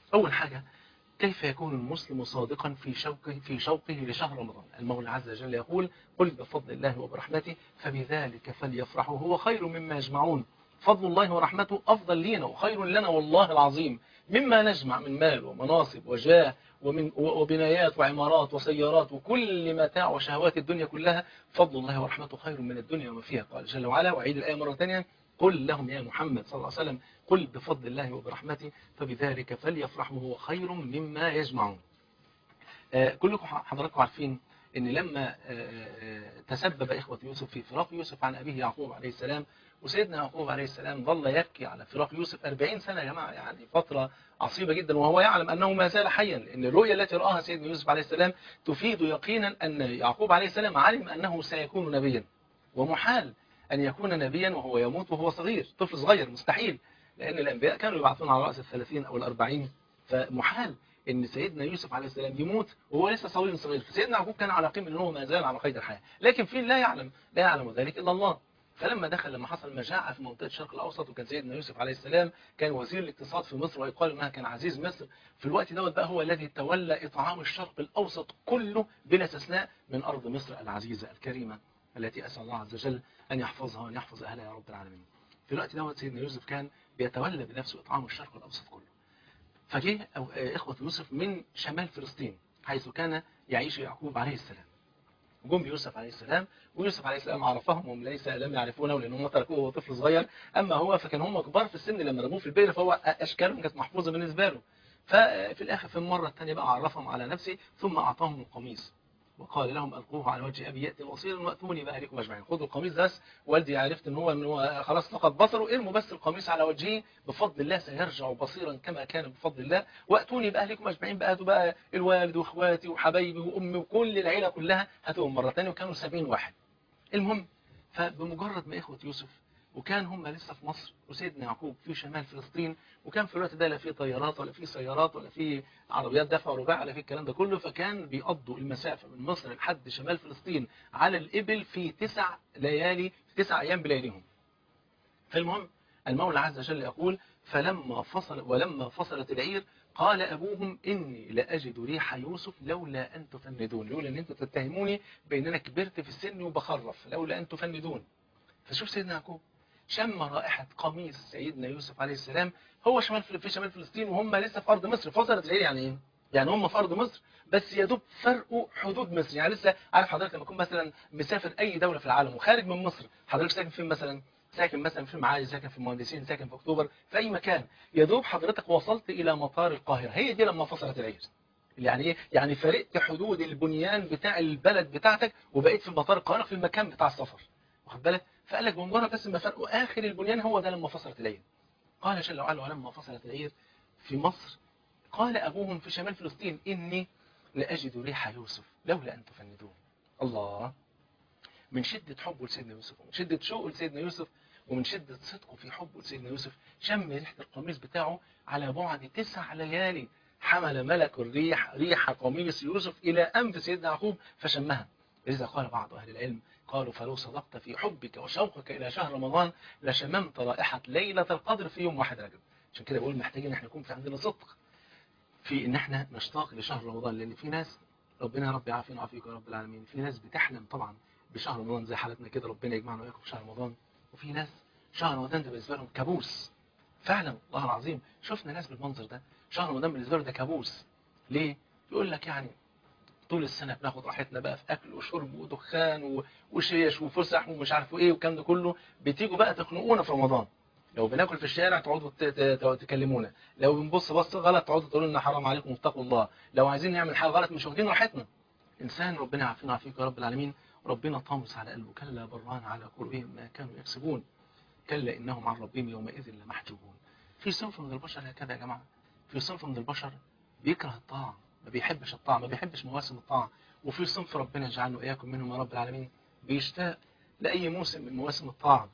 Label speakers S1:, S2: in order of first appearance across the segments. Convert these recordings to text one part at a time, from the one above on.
S1: أول حاجة كيف يكون المسلم صادقا في شوقه في شوقه لشهر رمضان المولى عز وجل يقول قل بفضل الله وبرحمته فبذلك فليفرحوا هو خير مما يجمعون فضل الله ورحمته أفضل لينا وخير لنا والله العظيم مما نجمع من مال ومناصب وجاه ومن وبنايات وعمارات وسيارات وكل متاع وشهوات الدنيا كلها فضل الله ورحمته خير من الدنيا وما فيها قال جل وعلا وعيد الآية مرة ثانية قل لهم يا محمد صلى الله عليه وسلم قل بفضل الله وبرحمته فبذلك فليفرحوا هو خير مما يجمعون آه كلكم حضراتكم عارفين ان لما آه تسبب إخوة يوسف في فراق يوسف عن أبيه يعقوب عليه السلام وسيدنا يعقوب عليه السلام ظل يبكي على فراق يوسف 40 سنة يا جماعة يعني فترة عصيبة جدا وهو يعلم أنه ما زال حيا لأن الرؤيا التي رآها سيدنا يوسف عليه السلام تفيد يقينا أن يعقوب عليه السلام علم أنه سيكون نبيا ومحال أن يكون نبيا وهو يموت وهو صغير طفل صغير مستحيل لأن الأنبياء كانوا يبعثون على رأس الثلاثين أو الأربعين فمحال ان سيدنا يوسف عليه السلام يموت وهو لسه صغير صغير فسيدنا يعقوب كان على قيم انه ما زال على قيد الحياه لكن في لا يعلم لا يعلم ذلك الا الله فلما دخل لما حصل مجاعة في منطقة الشرق الأوسط وكان سيدنا يوسف عليه السلام كان وزير الاقتصاد في مصر ويقال أنها كان عزيز مصر في الوقت دوت بقى هو الذي تولى إطعام الشرق الأوسط كله بلا استثناء من أرض مصر العزيزة الكريمة التي أسأل الله عز وجل أن يحفظها وأن يحفظ أهلها يا رب العالمين في الوقت دوت سيدنا يوسف كان بيتولى بنفسه إطعام الشرق الأوسط كله فجه إخوة يوسف من شمال فلسطين حيث كان يعيش يعقوب عليه السلام جم بيوسف عليه السلام ويوسف عليه السلام عرفهم هم ليس لم يعرفونه لان هم تركوه وهو طفل صغير اما هو فكان هم كبار في السن لما رموه في البئر فهو اشكالهم كانت محفوظه بالنسبه له ففي الاخر في المره الثانيه بقى عرفهم على نفسه ثم اعطاهم القميص وقال لهم القوه على وجه ابي ياتي بصيرا واتوني باهلكم اجمعين خذوا القميص بس والدي عرفت ان هو ان هو خلاص فقد بصره ارموا بس القميص على وجهه بفضل الله سيرجع بصيرا كما كان بفضل الله واتوني باهلكم اجمعين بقى هاتوا بقى الوالد واخواتي وحبايبي وامي وكل العيله كلها هاتوهم مره ثانيه وكانوا 70 واحد المهم فبمجرد ما اخوه يوسف وكان هم لسه في مصر وسيدنا يعقوب في شمال فلسطين وكان في الوقت ده لا في طيارات ولا في سيارات ولا في عربيات دفع ورباع ولا في الكلام ده كله فكان بيقضوا المسافة من مصر لحد شمال فلسطين على الإبل في تسع ليالي في تسع أيام بلياليهم فالمهم المولى عز وجل يقول فلما فصل ولما فصلت العير قال أبوهم إني لأجد ريح يوسف لولا أن تفندون لولا أن أنتم تتهموني بأن أنا كبرت في السن وبخرف لولا أن تفندون فشوف سيدنا يعقوب شم رائحة قميص سيدنا يوسف عليه السلام هو شمال في شمال فلسطين وهم لسه في أرض مصر فصلت العير يعني إيه؟ يعني هم في أرض مصر بس يا دوب فرقوا حدود مصر يعني لسه عارف حضرتك لما تكون مثلا مسافر أي دولة في العالم وخارج من مصر حضرتك ساكن فين مثلا ساكن مثلا في المعادي ساكن في المهندسين ساكن في أكتوبر في أي مكان يا دوب حضرتك وصلت إلى مطار القاهرة هي دي لما فصلت العير يعني ايه يعني فرقت حدود البنيان بتاع البلد بتاعتك وبقيت في مطار القاهرة في المكان بتاع السفر واخد بالك فقال لك بمجرد بس ما فرقوا آخر البنيان هو ده لما فصلت العير قال جل وعلا ولما فصلت العير في مصر قال أبوهم في شمال فلسطين إني لأجد ريح يوسف لولا أن تفندون الله من شدة حبه لسيدنا يوسف ومن شدة شوقه لسيدنا يوسف ومن شدة صدقه في حبه لسيدنا يوسف شم ريحة القميص بتاعه على بعد تسع ليالي حمل ملك الريح ريح قميص يوسف إلى أنف سيدنا يعقوب فشمها لذا قال بعض أهل العلم قالوا فلو صدقت في حبك وشوقك إلى شهر رمضان لشممت رائحة ليلة القدر في يوم واحد رجب عشان كده بقول محتاجين احنا يكون في عندنا صدق في ان احنا نشتاق لشهر رمضان لان في ناس ربنا يا رب يعافينا ويعافيك يا رب العالمين في ناس بتحلم طبعا بشهر رمضان زي حالتنا كده ربنا يجمعنا وياكم في شهر رمضان وفي ناس شهر رمضان ده بالنسبه لهم كابوس فعلا والله العظيم شفنا ناس بالمنظر ده شهر رمضان بالنسبه له ده كابوس ليه يقول لك يعني طول السنة بناخد راحتنا بقى في أكل وشرب ودخان وشيش وفسح ومش عارف ايه والكلام ده كله بتيجوا بقى تخنقونا في رمضان لو بناكل في الشارع تقعدوا تكلمونا لو بنبص بص غلط تقعدوا تقولوا لنا حرام عليكم واتقوا الله لو عايزين نعمل حاجة غلط مش واخدين راحتنا إنسان ربنا يعافينا ويعافيك يا رب العالمين ربنا طامس على قلبه كلا بران على قلوبهم ما كانوا يكسبون كلا إنهم عن ربهم يومئذ لمحجوبون في صنف من البشر هكذا يا جماعة في صنف من البشر بيكره الطاعة ما بيحبش الطاعة ما بيحبش مواسم الطاعة وفي صنف ربنا يجعلنا إياكم منهم يا رب العالمين بيشتاق لأي موسم من مواسم الطاعة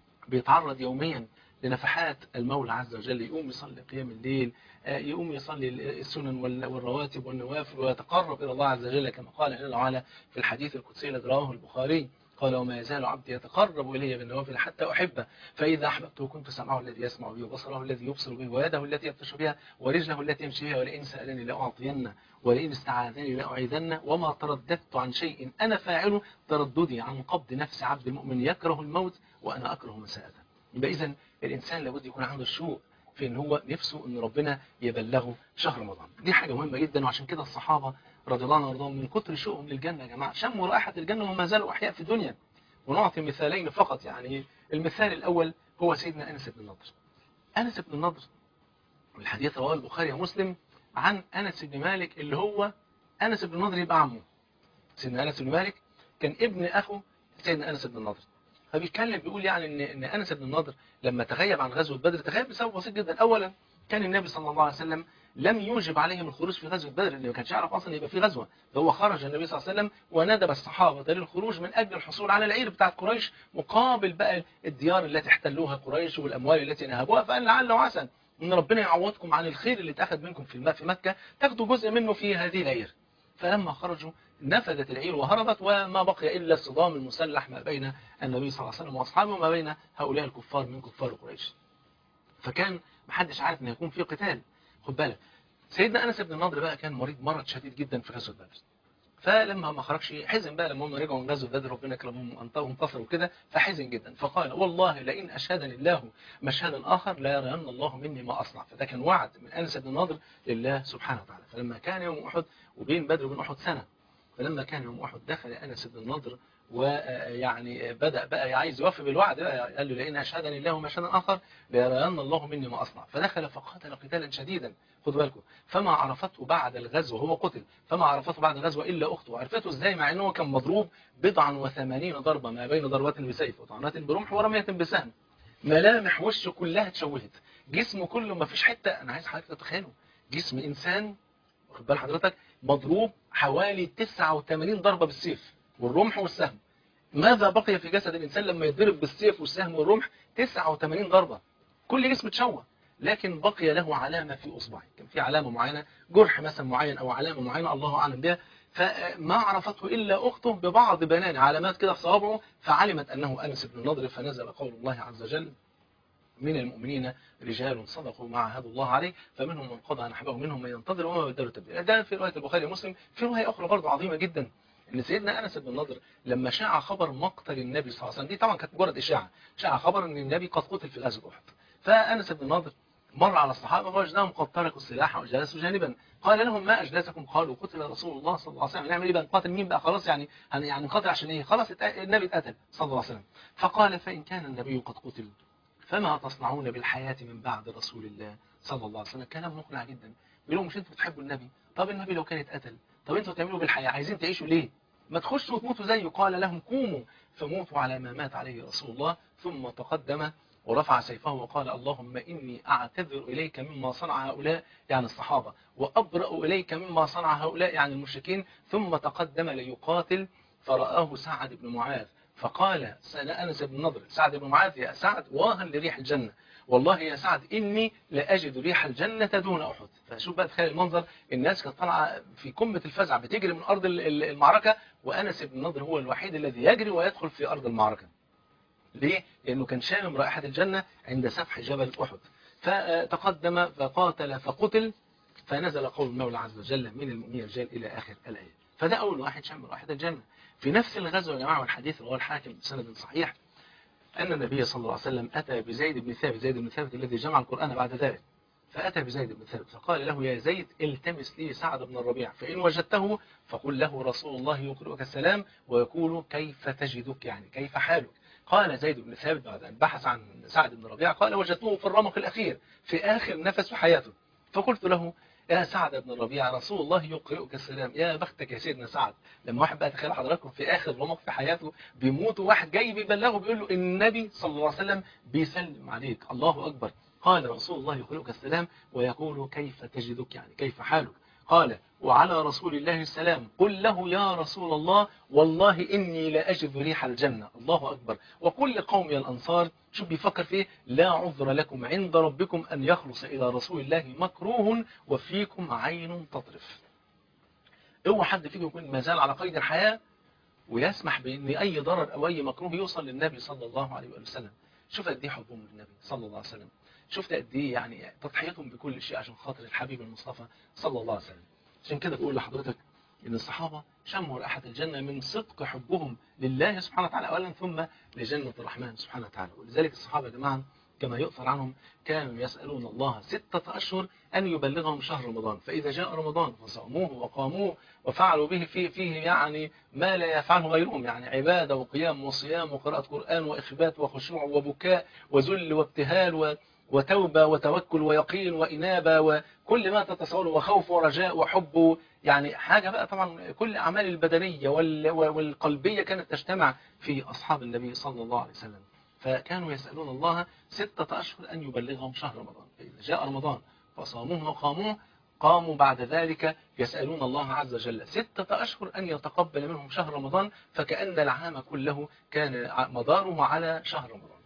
S1: بيتعرض يوميا لنفحات المولى عز وجل يقوم يصلي قيام الليل يقوم يصلي السنن والرواتب والنوافل ويتقرب إلى الله عز وجل كما قال جل وعلا في الحديث القدسي الذي رواه البخاري قال وما يزال عبدي يتقرب إلي بالنوافل حتى أحبه فإذا أحببته كنت سمعه الذي يسمع به وبصره الذي يبصر به ويده التي يبطش بها ورجله التي يمشي بها ولئن سألني لأعطينه ولئن استعاذني لأعيذنه وما ترددت عن شيء أنا فاعله ترددي عن قبض نفس عبد المؤمن يكره الموت وأنا أكره مساءته يبقى إذا الإنسان لابد يكون عنده الشوق في ان هو نفسه ان ربنا يبلغه شهر رمضان دي حاجة مهمة جدا وعشان كده الصحابة رضي الله عنهم وارضاهم من كتر شوقهم للجنة يا جماعة شموا رائحة الجنة وما زالوا أحياء في الدنيا ونعطي مثالين فقط يعني المثال الأول هو سيدنا أنس بن النضر أنس بن النضر الحديث رواه البخاري ومسلم عن أنس بن مالك اللي هو أنس بن النضر يبقى عمه سيدنا أنس بن مالك كان ابن أخو سيدنا أنس بن النضر فبيتكلم بيقول يعني ان ان انس بن النضر لما تغيب عن غزوه بدر تغيب بسبب بسيط جدا اولا كان النبي صلى الله عليه وسلم لم يوجب عليهم الخروج في غزوه بدر لانه ما كانش يعرف اصلا يبقى في غزوه فهو خرج النبي صلى الله عليه وسلم وندب الصحابه للخروج من اجل الحصول على العير بتاعت قريش مقابل بقى الديار التي احتلوها قريش والاموال التي نهبوها فقال لعل وعسى ان ربنا يعوضكم عن الخير اللي اتاخذ منكم في في مكه تاخدوا جزء منه في هذه العير فلما خرجوا نفذت العير وهربت وما بقي إلا الصدام المسلح ما بين النبي صلى الله عليه وسلم وأصحابه وما بين هؤلاء الكفار من كفار قريش فكان محدش عارف أن يكون في قتال خد بالك سيدنا أنس بن النضر بقى كان مريض مرض شديد جدا في غزوة بدر فلما ما خرجش حزن بقى لما هم رجعوا من غزوة بدر ربنا كرمهم وانتصروا كده فحزن جدا فقال والله لئن أشهدني الله مشهدا آخر لا يرين الله مني ما أصنع فده كان وعد من أنس بن النضر لله سبحانه وتعالى فلما كان يوم أحد وبين بدر وبين أحد سنة فلما كان يوم أحد دخل أنس بن النضر ويعني بدأ بقى عايز يوفي بالوعد بقى قال له لئن أشهدني الله مشهدا آخر ليرين الله مني ما أصنع فدخل فقاتل قتالا شديدا خدوا بالكم فما عرفته بعد الغزو هو قتل فما عرفته بعد الغزو إلا أخته عرفته إزاي مع أنه كان مضروب بضعا وثمانين ضربة ما بين ضربات بسيف وطعنات برمح ورمية بسهم ملامح وشه كلها اتشوهت جسمه كله ما فيش حتة أنا عايز حضرتك تتخيلوا جسم إنسان واخد بال حضرتك مضروب حوالي 89 ضربة بالسيف والرمح والسهم ماذا بقي في جسد الإنسان لما يضرب بالسيف والسهم والرمح 89 ضربة كل جسم اتشوه لكن بقي له علامة في أصبعه كان في علامة معينة جرح مثلا معين أو علامة معينة الله أعلم بها فما عرفته إلا أخته ببعض بنان علامات كده في صوابعه فعلمت أنه أنس بن النضر فنزل قول الله عز وجل من المؤمنين رجال صدقوا ما عاهدوا الله عليه فمنهم من قضى نحبه منهم من ينتظر وما بدلوا تبديلا ده في روايه البخاري ومسلم في روايه اخرى برضه عظيمه جدا ان سيدنا انس بن النضر لما شاع خبر مقتل النبي صلى الله عليه وسلم دي طبعا كانت مجرد اشاعه شاع خبر ان النبي قد قتل في غزوه احد فانس بن النضر مر على الصحابه فوجدهم قد تركوا السلاح وجلسوا جانبا قال لهم ما اجلسكم قالوا قتل رسول الله صلى الله عليه وسلم نعمل ايه بقى نقاتل مين بقى خلاص يعني يعني نقاتل عشان ايه خلاص النبي اتقتل صلى الله عليه وسلم فقال فان كان النبي قد قتل فما تصنعون بالحياة من بعد رسول الله صلى الله عليه وسلم كلام مقنع جدا بيقولوا مش انتوا بتحبوا النبي طب النبي لو كان اتقتل طب انتوا تعملوا بالحياة عايزين تعيشوا ليه ما تخشوا وتموتوا زيه قال لهم قوموا فموتوا على ما مات عليه رسول الله ثم تقدم ورفع سيفه وقال اللهم إني أعتذر إليك مما صنع هؤلاء يعني الصحابة وأبرأ إليك مما صنع هؤلاء يعني المشركين ثم تقدم ليقاتل فرآه سعد بن معاذ فقال أنس بن نضر سعد بن معاذ يا سعد واها لريح الجنة والله يا سعد إني لأجد ريح الجنة دون أحد فشوف بقى تخيل المنظر الناس كانت طالعة في قمة الفزع بتجري من أرض المعركة وأنس بن نضر هو الوحيد الذي يجري ويدخل في أرض المعركة ليه؟ لأنه كان شامم رائحة الجنة عند سفح جبل أحد فتقدم فقاتل فقتل فنزل قول المولى عز وجل من المؤمنين الرجال إلى آخر الآية فده أول واحد شام رائحة الجنة في نفس الغزوة يا جماعة والحديث رواه الحاكم بسند صحيح أن النبي صلى الله عليه وسلم أتى بزيد بن ثابت زيد بن ثابت الذي جمع القرآن بعد ذلك فأتى بزيد بن ثابت فقال له يا زيد التمس لي سعد بن الربيع فإن وجدته فقل له رسول الله يقرئك السلام ويقول كيف تجدك يعني كيف حالك قال زيد بن ثابت بعد أن بحث عن سعد بن الربيع قال وجدته في الرمق الأخير في آخر نفس في حياته فقلت له يا سعد بن الربيع رسول الله يقرئك السلام يا بختك يا سيدنا سعد لما واحد بقى تخيل حضراتكم في آخر رمق في حياته بيموت واحد جاي بيبلغه بيقول له النبي صلى الله عليه وسلم بيسلم عليك الله أكبر قال رسول الله يقرئك السلام ويقول كيف تجدك يعني كيف حالك قال وعلى رسول الله السلام قل له يا رسول الله والله إني لأجد ريح الجنة الله أكبر وقل لقوم الأنصار شو بيفكر فيه لا عذر لكم عند ربكم أن يخلص إلى رسول الله مكروه وفيكم عين تطرف اوعى حد فيكم يكون ما زال على قيد الحياة ويسمح بأن أي ضرر أو أي مكروه يوصل للنبي صلى الله عليه وآله وسلم شوف قد إيه حبهم للنبي صلى الله عليه وسلم شفت قد إيه يعني تضحيتهم بكل شيء عشان خاطر الحبيب المصطفى صلى الله عليه وسلم عشان كده بقول لحضرتك ان الصحابة شموا رائحة الجنة من صدق حبهم لله سبحانه وتعالى أولا ثم لجنة الرحمن سبحانه وتعالى ولذلك الصحابة يا جماعة كما يؤثر عنهم كانوا يسألون الله ستة أشهر أن يبلغهم شهر رمضان فإذا جاء رمضان فصاموه وقاموه وفعلوا به فيه, فيه يعني ما لا يفعله غيرهم يعني عبادة وقيام وصيام وقراءة قرآن وإخبات وخشوع وبكاء وذل وابتهال و وتوبة وتوكل ويقين وإنابة وكل ما تتصور وخوف ورجاء وحب يعني حاجة بقى طبعا كل الأعمال البدنية والقلبية كانت تجتمع في أصحاب النبي صلى الله عليه وسلم فكانوا يسألون الله ستة أشهر أن يبلغهم شهر رمضان فإذا جاء رمضان فصاموه وقاموه قاموا بعد ذلك يسألون الله عز وجل ستة أشهر أن يتقبل منهم شهر رمضان فكأن العام كله كان مداره على شهر رمضان